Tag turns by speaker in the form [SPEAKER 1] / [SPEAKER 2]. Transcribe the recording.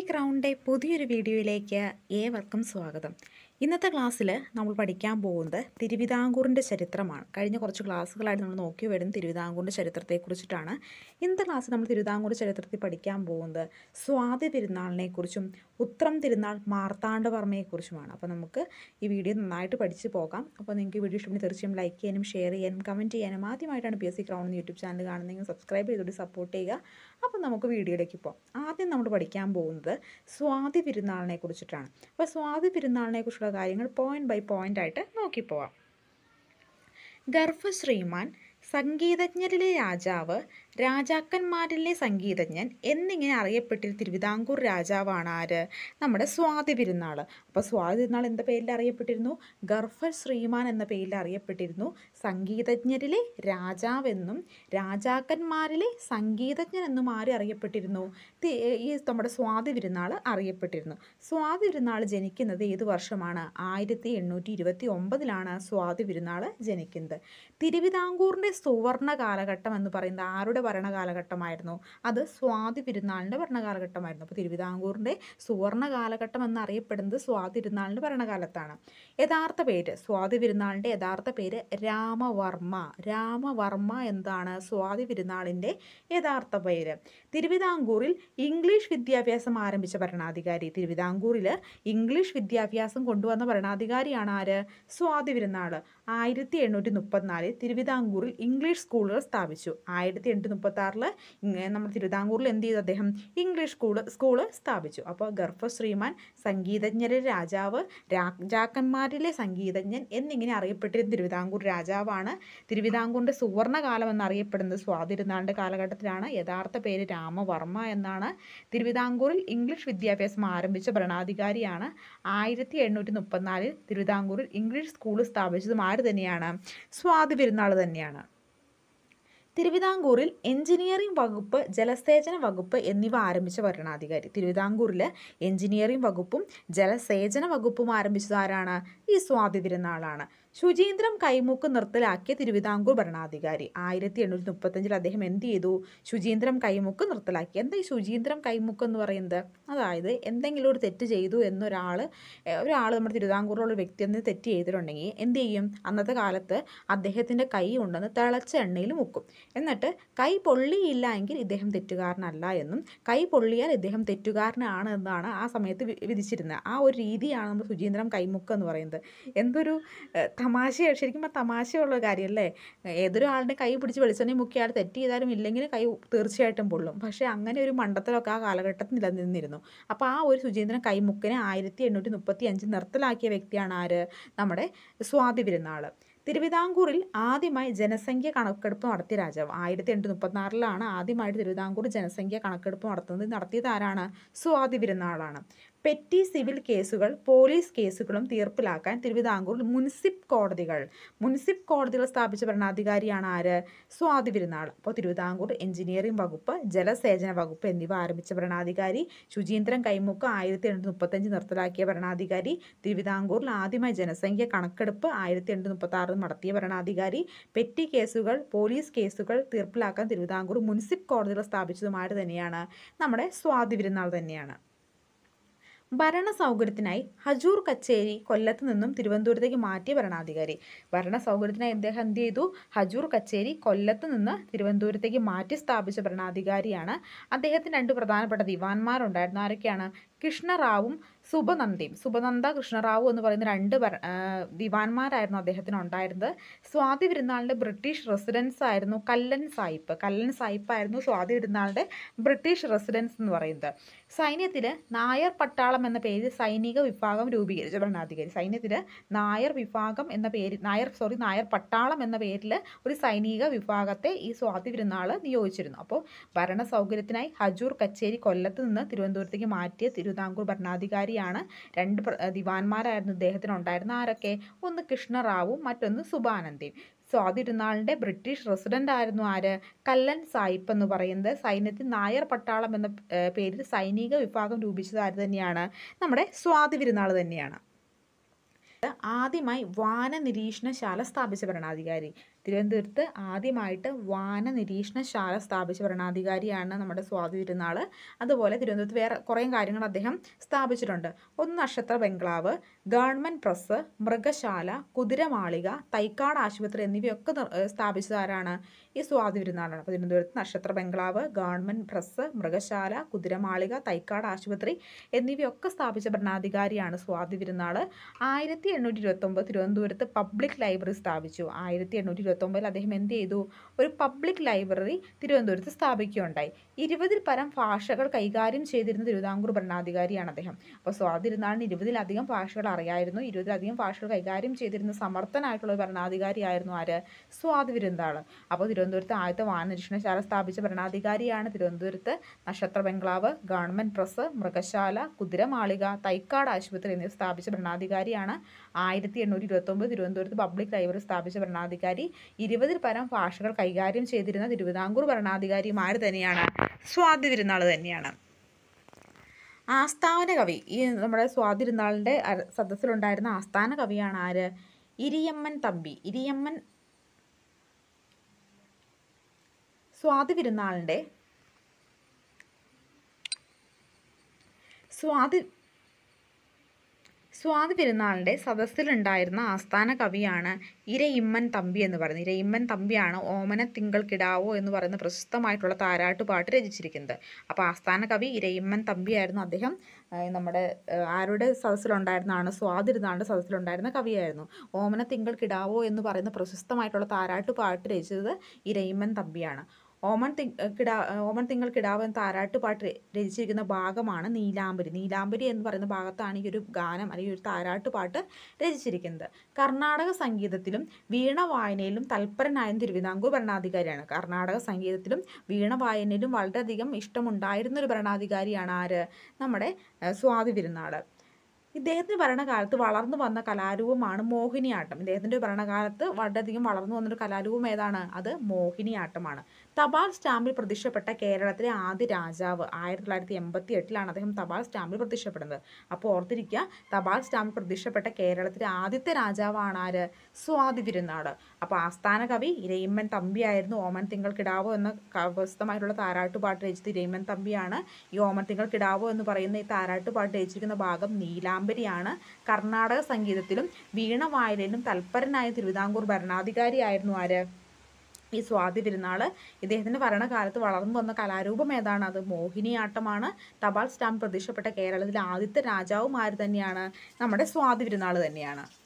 [SPEAKER 1] ക്രൗണിൻ്റെ പുതിയൊരു വീഡിയോയിലേക്ക് ഏവർക്കും സ്വാഗതം ഇന്നത്തെ ക്ലാസ്സിൽ നമ്മൾ പഠിക്കാൻ പോകുന്നത് തിരുവിതാംകൂറിൻ്റെ ചരിത്രമാണ് കഴിഞ്ഞ കുറച്ച് ക്ലാസ്സുകളായിട്ട് നമ്മൾ നോക്കി വരുന്ന തിരുവിതാംകൂറിൻ്റെ ചരിത്രത്തെക്കുറിച്ചിട്ടാണ് ഇന്നത്തെ ക്ലാസ്സിൽ നമ്മൾ തിരുവിതാംകൂർ ചരിത്രത്തിൽ പഠിക്കാൻ പോകുന്നത് സ്വാതി തിരുനാളിനെക്കുറിച്ചും ഉത്രം തിരുനാൾ മാർത്താണ്ഡവർമ്മയെക്കുറിച്ചുമാണ് അപ്പോൾ നമുക്ക് ഈ വീഡിയോ നന്നായിട്ട് പഠിച്ച് പോകാം അപ്പോൾ നിങ്ങൾക്ക് വീഡിയോ ഇഷ്ടപ്പെടുന്ന തീർച്ചയായും ലൈക്ക് ചെയ്യാനും ഷെയർ ചെയ്യാനും കമൻറ്റ് ചെയ്യാനും ആദ്യമായിട്ടാണ് P S C crown YouTube channel കാണുന്നതെങ്കിൽ സബ്സ്ക്രൈബ് ചെയ്തുകൊണ്ട് സപ്പോർട്ട് ചെയ്യുക അപ്പോൾ നമുക്ക് വീഡിയോയിലേക്ക് പോകാം ആദ്യം നമ്മൾ പഠിക്കാൻ പോകുന്നത് സ്വാതി പെരുന്നാളിനെ കുറിച്ചിട്ടാണ് അപ്പോൾ സ്വാതി പെരുന്നാളിനെ കുറിച്ചുള്ള കാര്യങ്ങൾ പോയിന്റ് ബൈ പോയിന്റ് ആയിട്ട് നോക്കിപ്പോവാം ഗർഭശ്രീമാൻ സംഗീതജ്ഞരിലെ രാജാവ് രാജാക്കന്മാരിലെ സംഗീതജ്ഞൻ എന്നിങ്ങനെ അറിയപ്പെട്ടിരുന്ന തിരുവിതാംകൂർ രാജാവാണ് ആര് നമ്മുടെ സ്വാതി പെരുന്നാൾ അപ്പോൾ സ്വാതി പെരുന്നാൾ എന്ന പേരിൽ അറിയപ്പെട്ടിരുന്നു ഗർഭശ്രീമാൻ എന്ന പേരിൽ അറിയപ്പെട്ടിരുന്നു സംഗീതജ്ഞരിലെ രാജാവെന്നും രാജാക്കന്മാരിലെ സംഗീതജ്ഞൻ എന്നും ആര് അറിയപ്പെട്ടിരുന്നു തി- ഈ നമ്മുടെ സ്വാതി പെരുന്നാൾ അറിയപ്പെട്ടിരുന്നു സ്വാതി പെരുന്നാൾ ജനിക്കുന്നത് ഏത് വർഷമാണ് ആയിരത്തി എണ്ണൂറ്റി ഇരുപത്തി ഒമ്പതിലാണ് സ്വാതി പെരുന്നാൾ ജനിക്കുന്നത് തിരുവിതാംകൂറിൻ്റെ സുവർണ കാലഘട്ടം എന്ന് പറയുന്നത് ആരുടെ ഭരണകാലഘട്ടമായിരുന്നു അത് സ്വാതി പെരുന്നാളിൻ്റെ ഭരണകാലഘട്ടമായിരുന്നു അപ്പോൾ തിരുവിതാംകൂറിൻ്റെ സുവർണ കാലഘട്ടം എന്നറിയപ്പെടുന്നത് സ്വാതി പെരുന്നാളിൻ്റെ ഭരണകാലത്താണ് യഥാർത്ഥ പേര് സ്വാതി പെരുന്നാളിൻ്റെ യഥാർത്ഥ പേര് രാമവർമ്മ രാമവർമ്മ എന്താണ് സ്വാതി പെരുന്നാളിൻ്റെ യഥാർത്ഥ പേര് തിരുവിതാംകൂറിൽ ഇംഗ്ലീഷ് വിദ്യാഭ്യാസം ആരംഭിച്ച ഭരണാധികാരി തിരുവിതാംകൂറിൽ ഇംഗ്ലീഷ് വിദ്യാഭ്യാസം കൊണ്ടുവന്ന ഭരണാധികാരിയാണ് ആര് സ്വാതി പെരുന്നാൾ ആയിരത്തി എണ്ണൂറ്റി മുപ്പത്തിനാലിൽ തിരുവിതാംകൂറിൽ ഇംഗ്ലീഷ് സ്കൂളുകൾ സ്ഥാപിച്ചു ആയിരത്തി എണ്ണൂറ്റി മുപ്പത്തി ആറിൽ നമ്മുടെ തിരുവിതാംകൂറിൽ എന്ത് ചെയ്തു അദ്ദേഹം ഇംഗ്ലീഷ് സ്കൂള് സ്കൂള് സ്ഥാപിച്ചു അപ്പോൾ ഗർഭശ്രീമാൻ സംഗീതജ്ഞരിലെ രാജാവ് രാജാക്കന്മാരിലെ സംഗീതജ്ഞൻ എന്നിങ്ങനെ അറിയപ്പെട്ടിരുന്ന തിരുവിതാംകൂർ രാജാവാണ് തിരുവിതാംകൂറിൻ്റെ സുവർണകാലം എന്നറിയപ്പെടുന്നത് സ്വാതിരുന്നാളിൻ്റെ കാലഘട്ടത്തിലാണ് യഥാർത്ഥ പേര് രാമവർമ്മ എന്നാണ് തിരുവിതാംകൂറിൽ ഇംഗ്ലീഷ് വിദ്യാഭ്യാസം ആരംഭിച്ച ഭരണാധികാരിയാണ് ആയിരത്തി എണ്ണൂറ്റി മുപ്പത്തിനാലിൽ തിരുവിതാംകൂറിൽ ഇംഗ്ലീഷ് സ്കൂൾ സ്ഥാപിച്ചതും ആര് തന്നെയാണ് സ്വാതി പെരുന്നാൾ തന്നെയാണ് തിരുവിതാംകൂറിൽ എഞ്ചിനീയറിംഗ് വകുപ്പ് ജലസേചന വകുപ്പ് എന്നിവ ആരംഭിച്ച ഭരണാധികാരി തിരുവിതാംകൂറിൽ എഞ്ചിനീയറിംഗ് വകുപ്പും ജലസേചന വകുപ്പും ആരംഭിച്ചത് ആരാണ് ഈ സ്വാതി തിരുനാളാണ് ശുചീന്ദ്രം കൈമുക്ക് നിർത്തലാക്കിയ തിരുവിതാംകൂർ ഭരണാധികാരി ആയിരത്തി എണ്ണൂറ്റി മുപ്പത്തഞ്ചിൽ അദ്ദേഹം എന്ത് ചെയ്തു ശുചീന്ദ്രം കൈമുക്ക് നിർത്തലാക്കി എന്താ ഈ ശുചീന്ദ്രം കൈമുക്ക് എന്ന് പറയുന്നത് അതായത് എന്തെങ്കിലും ഒരു തെറ്റ് ചെയ്തു എന്നൊരാൾ ഒരാൾ നമ്മുടെ തിരുവിതാംകൂറിലുള്ള ഒരു വ്യക്തി എന്ന് തെറ്റ് ചെയ്തിട്ടുണ്ടെങ്കിൽ എന്ത് ചെയ്യും അന്നത്തെ കാലത്ത് അദ്ദേഹത്തിൻ്റെ കൈ കൊണ്ടുവന്ന് തിളച്ച എണ്ണയിൽ മുക്കും എന്നിട്ട് കൈ പൊള്ളിയില്ല എങ്കിൽ ഇദ്ദേഹം തെറ്റുകാരനല്ല എന്നും കൈ പൊള്ളിയാൽ ഇദ്ദേഹം തെറ്റുകാരനാണ് എന്നാണ് ആ സമയത്ത് വി- വിധിച്ചിരുന്നത് ആ ഒരു രീതിയാണ് നമ്മൾ ശുചീന്ദ്രം കൈമുക്ക് എന്ന് പറയുന്നത് എന്തൊരു ഏഹ്, തമാശയാണ് ശരിക്കും ആ തമാശയുള്ള കാര്യമല്ലേ ഏതൊരു ആളുടെ കൈ പിടിച്ച് വെളിച്ചെണ്ണ മുക്കി ആൾ തെറ്റ് ചെയ്താലും ഇല്ലെങ്കിൽ കൈ തീർച്ചയായിട്ടും പൊള്ളും പക്ഷേ അങ്ങനെ ഒരു മണ്ടത്തരമൊക്കെ ആ കാലഘട്ടത്തിൽ നിലനിന്നിരുന്നു അപ്പോൾ ആ ഒരു സുചീന്ദ്രൻ കൈമുക്കിനെ ആയിരത്തി എണ്ണൂറ്റി മുപ്പത്തി അഞ്ചിൽ നിർത്തലാക്കിയ വ്യക്തിയാണ് ആര് നമ്മുടെ സ്വാതി പെരുന്നാൾ തിരുവിതാംകൂറിൽ ആദ്യമായി ജനസംഖ്യ കണക്കെടുപ്പ് നടത്തിയ രാജാവ് ആയിരത്തി എണ്ണൂറ്റി മുപ്പത്തിനാറിലാണ് ആദ്യമായിട്ട് തിരുവിതാംകൂർ ജനസംഖ്യ കണക്കെടുപ്പ് നടത്തുന്നത് ഇത് നടത്തിയത് ആരാണ് സ്വാതി പെരുന്നാളാണ് പെറ്റി സിവിൽ കേസുകൾ പോലീസ് കേസുകളും തീർപ്പിലാക്കാൻ തിരുവിതാംകൂറിൽ മുനിസിപ്പ് കോടതികൾ മുനിസിപ്പ് കോടതികൾ സ്ഥാപിച്ച ഭരണാധികാരിയാണ് ആര് സ്വാതി പെരുന്നാൾ അപ്പോൾ തിരുവിതാംകൂർ എഞ്ചിനീയറിംഗ് വകുപ്പ് ജലസേചന വകുപ്പ് എന്നിവ ആരംഭിച്ച ഭരണാധികാരി ശുചീന്ദ്രൻ കൈമുക്ക് ആയിരത്തി എണ്ണൂറ്റി മുപ്പത്തഞ്ച് നിർത്തലാക്കിയ ഭരണാധികാരി തിരുവിതാംകൂറിൽ ആദ്യമായി ജനസംഖ്യ കണക്കെടുപ്പ് ആയിരത്തി എണ്ണൂറ്റി മുപ്പത്തി ആറിൽ നടത്തിയ ഭരണാധികാരി പെറ്റി കേസുകൾ പോലീസ് കേസുകൾ തീർപ്പിലാക്കാൻ തിരുവിതാംകൂർ മുനിസിപ്പ് കോടതികൾ സ്ഥാപിച്ചതുമായിട്ട് തന്നെയാണ് നമ്മുടെ സ്വാതി പെരുന്നാൾ തന്നെയാണ് ഭരണ സൗകര്യത്തിനായി ഹജൂർ കച്ചേരി കൊല്ലത്ത് നിന്നും തിരുവനന്തപുരത്തേക്ക് മാറ്റിയ ഭരണാധികാരി ഭരണ സൗകര്യത്തിനായി അദ്ദേഹം എന്ത് ചെയ്തു ഹജൂർ കച്ചേരി കൊല്ലത്ത് നിന്ന് തിരുവനന്തപുരത്തേക്ക് മാറ്റി സ്ഥാപിച്ച ഭരണാധികാരിയാണ് അദ്ദേഹത്തിന് രണ്ട് പ്രധാനപ്പെട്ട ദിവാൻമാരുണ്ടായിരുന്നു ആരൊക്കെയാണ് കൃഷ്ണറാവും സുബനന്ദയും സുബനന്ദ കൃഷ്ണറാവു എന്ന് പറയുന്ന രണ്ട് ഭര- ആ, ദിവാൻമാരായിരുന്നു അദ്ദേഹത്തിന് ഉണ്ടായിരുന്നത് സ്വാതി പെരുന്നാളിൻ്റെ ബ്രിട്ടീഷ് റെസിഡൻസ് ആയിരുന്നു കല്ലൻ സായിപ്പ് കല്ലൻ സായിപ്പായിരുന്നു സ്വാതി പെരുന്നാളിൻ്റെ ബ്രിട്ടീഷ് റെസിഡൻസ് എന്ന് പറയുന്നത് സൈന്യത്തിൽ നായർ പട്ടാളം എന്ന പേരിൽ സൈനിക വിഭാഗം രൂപീകരിച്ച ഭരണാധികാരി സൈന്യത്തിൽ നായർ വിഭാഗം എന്ന പേര് നായർ സോറി നായർ പട്ടാളം എന്ന പേരിൽ ഒരു സൈനിക വിഭാഗത്തെ ഈ സ്വാതി പെരുന്നാൾ നിയോഗിച്ചിരുന്നു അപ്പോൾ ഭരണ സൗകര്യത്തിനായി ഹജൂർ കച്ചേരി കൊല്ലത്ത് നിന്ന് തിരുവനന്തപുരത്തേക്ക് മാറ്റിയ തിരുവിതാംകൂർ ഭരണാധികാരിയാണ് രണ്ട് പ്ര- ദിവാൻമാരായിരുന്നു ഇദ്ദേഹത്തിന് ഉണ്ടായിരുന്ന ആരൊക്കെ ഒന്ന് കൃഷ്ണറാവും മറ്റൊന്ന് സുബാനന്ദയും സ്വാതി തിരുനാളിൻ്റെ ബ്രിട്ടീഷ് റെസിഡൻ്റ് ആയിരുന്നു ആര് കല്ലൻ സായിപ്പ് എന്ന് പറയുന്നത് സൈന്യത്തിൽ നായർ പട്ടാളം എന്ന ഏഹ്, പേരിൽ സൈനിക വിഭാഗം രൂപിച്ചത് ആര് തന്നെയാണ് നമ്മുടെ സ്വാതി തിരുനാൾ തന്നെയാണ് ആദ്യമായി വാന നിരീക്ഷണശാല സ്ഥാപിച്ച ഭരണാധികാരി തിരുവനന്തപുരത്ത് ആദ്യമായിട്ട് വാന നിരീക്ഷണശാല സ്ഥാപിച്ച ഭരണാധികാരിയാണ് നമ്മുടെ സ്വാതി തിരുനാൾ അതുപോലെ തിരുവനന്തപുരത്ത് വേറെ കുറേ കാര്യങ്ങൾ അദ്ദേഹം സ്ഥാപിച്ചിട്ടുണ്ട് ഒന്ന് നക്ഷത്ര ബംഗ്ലാവ് ഗവൺമെൻറ് പ്രസ് മൃഗശാല കുതിരമാളിക തൈക്കാട് ആശുപത്രി എന്നിവയൊക്കെ നിർ- ഏഹ് സ്ഥാപിച്ചത് ആരാണ് ഈ സ്വാതി തിരുനാളാണ് അപ്പോൾ തിരുവനന്തപുരത്ത് നക്ഷത്ര ബംഗ്ലാവ് ഗവൺമെൻറ് പ്രസ് മൃഗശാല കുതിരമാളിക തൈക്കാട് ആശുപത്രി എന്നിവയൊക്കെ സ്ഥാപിച്ച ഭരണാധികാരിയാണ് സ്വാതി തിരുനാൾ ആയിരത്തി എണ്ണൂറ്റി ഇരുപത്തൊമ്പത് തിരുവനന്തപുരത്ത് പബ്ലിക് ലൈബ്രറി സ്ഥാപിച്ചു ആയിരത്തി എണ്ണൂറ്റി ഇരുപത്തൊമ്പതിൽ അദ്ദേഹം എന്ത് ചെയ്തു ഒരു പബ്ലിക് ലൈബ്രറി തിരുവനന്തപുരത്ത് സ്ഥാപിക്കുകയുണ്ടായി ഇരുപതിൽ പരം ഭാഷകൾ കൈകാര്യം ചെയ്തിരുന്ന തിരുവിതാംകൂർ ഭരണാധികാരിയാണ് അദ്ദേഹം അപ്പോൾ സ്വാതി തിരുനാളിന് ഇരുപതിലധികം ഭാഷകൾ അറിയായിരുന്നു ഇരുപതിലധികം ഭാഷകൾ കൈകാര്യം ചെയ്തിരുന്ന സമർത്ഥനായിട്ടുള്ള ഒരു ഭരണാധികാരിയായിരുന്നു ആര് സ്വാതി തിരുനാൾ അപ്പോൾ തിരുവനന്തപുരത്ത് ആദ്യത്തെ വാനനിരീക്ഷണശാല സ്ഥാപിച്ച ഭരണാധികാരിയാണ് തിരുവനന്തപുരത്ത് നക്ഷത്ര ബംഗ്ലാവ് ഗവൺമെൻറ് പ്രസ് മൃഗശാല കുതിരമാളിക തൈക്കാട് ആശുപത്രി എന്നിവ സ്ഥാപിച്ച ഭരണാധികാരിയാണ് ആയിരത്തി എണ്ണൂറ്റി ഇരുപത്തൊമ്പത് തിരുവനന്തപുരത്ത് പബ്ലിക് ലൈബ്രറി സ്ഥാപിച്ച ഭരണാധികാരി ഇരുപതിൽ പരം ഭാഷകൾ കൈകാര്യം ചെയ്തിരുന്ന തിരുവിതാംകൂർ ഭരണാധികാരിമാർ തന്നെയാണ് സ്വാതി തിരുനാൾ തന്നെയാണ് ആസ്ഥാന കവി ഈ നമ്മുടെ സ്വാതി തിരുനാളിൻ്റെ അര- സദസ്സിലുണ്ടായിരുന്ന ആസ്ഥാന കവിയാണ് ആര് ഇരിയമ്മൻ തമ്പി ഇരിയമ്മൻ സ്വാതി തിരുനാളിൻ്റെ സ്വാതി സ്വാതി പെരുന്നാളിൻ്റെ സദസ്സിലുണ്ടായിരുന്ന ആസ്ഥാന കവിയാണ് ഇരയിമ്മൻ തമ്പി എന്ന് പറയുന്നത് ഇരയിമ്മൻ തമ്പിയാണ് ഓമന തിങ്കൾ കിടാവോ എന്ന് പറയുന്ന പ്രശസ്തമായിട്ടുള്ള താരാട്ട് പാട്ട് രചിച്ചിരിക്കുന്നത് അപ്പോൾ ആസ്ഥാന കവി ഇരയിമ്മൻ തമ്പിയായിരുന്നു അദ്ദേഹം ആ, നമ്മുടെ ആ, ആരുടെ സദസ്സിലുണ്ടായിരുന്നതാണ് സ്വാതി പെരുന്നാളിൻ്റെ സദസ്സിലുണ്ടായിരുന്ന കവിയായിരുന്നു ഓമന തിങ്കൾ കിടാവോ എന്ന് പറയുന്ന പ്രശസ്തമായിട്ടുള്ള താരാട്ട് പാട്ട് രചിച്ചത് ഇരയിമ്മൻ തമ്പിയാണ് ഓമൻ തി കിടാ ഓമൻ തിങ്കൾ കിടാവ് എന്ന താരാട്ട് പാട്ട് ര- രചിച്ചിരിക്കുന്ന ഭാഗമാണ് നീലാംബരി നീലാംബരി എന്ന് പറയുന്ന ഭാഗത്താണ് ഈ ഒരു ഗാനം അല്ലെങ്കിൽ ഒരു താരാട്ട് പാട്ട് രചിച്ചിരിക്കുന്നത് കർണാടക സംഗീതത്തിലും വീണ വായനയിലും തൽപരനായ തിരുവിതാംകൂർ ഭരണാധികാരിയാണ് കർണാടക സംഗീതത്തിലും വീണ വായനയിലും വളരെയധികം ഇഷ്ടമുണ്ടായിരുന്ന ഒരു ഭരണാധികാരിയാണ് ആര് നമ്മുടെ ഏഹ്, സ്വാതി തിരുനാൾ ഇദ്ദേഹത്തിൻ്റെ ഭരണകാലത്ത് വളർന്നു വന്ന കലാരൂപമാണ് മോഹിനിയാട്ടം ഇദ്ദേഹത്തിൻ്റെ ഭരണകാലത്ത് വളരെയധികം വളർന്നു വന്നൊരു കലാരൂപം ഏതാണ് അത് മോഹിനിയാട്ടമാണ് തപാൽ സ്റ്റാമ്പിൽ പ്രത്യക്ഷപ്പെട്ട കേരളത്തിലെ ആദ്യ രാജാവ് ആയിരത്തി തൊള്ളായിരത്തി എൺപത്തി എട്ടിലാണ് അദ്ദേഹം തപാൽ സ്റ്റാമ്പിൽ പ്രത്യക്ഷപ്പെടുന്നത് അപ്പോൾ ഓർത്തിരിക്കുക തപാൽ സ്റ്റാമ്പിൽ പ്രത്യക്ഷപ്പെട്ട കേരളത്തിലെ ആദ്യത്തെ രാജാവാണ് ആര് സ്വാതി തിരുനാട് അപ്പോൾ ആസ്ഥാന കവി ഇരയിമ്മൻ തമ്പിയായിരുന്നു ഓമൻ തിങ്കൾ കിടാവോ എന്ന ക- പ്രസിദ്ധമായിട്ടുള്ള താരാട്ടുപാട്ട് രചിച്ചത് ഇരയിമ്മൻ തമ്പിയാണ് ഈ ഓമൻ തിങ്കൾ കിടാവോ എന്ന് പറയുന്ന ഈ താരാട്ടുപാട്ട് രചിച്ചിരിക്കുന്ന ഭാഗം നീലാംബരിയാണ് കർണാടക സംഗീതത്തിലും വീണ വായനയിലും തൽപരനായ തിരുവിതാംകൂർ ഭരണാധികാരിയായിരുന്നു ആര് ഈ സ്വാതി തിരുനാൾ ഇദ്ദേഹത്തിൻ്റെ ഭരണകാലത്ത് വളർന്നു വന്ന കലാരൂപം ഏതാണ് അത് മോഹിനിയാട്ടമാണ് തപാൽ സ്റ്റാമ്പ് പ്രത്യക്ഷപ്പെട്ട കേരളത്തിലെ ആദ്യത്തെ രാജാവും ആര് തന്നെയാണ് നമ്മുടെ സ്വാതി തിരുനാൾ തന്നെയാണ്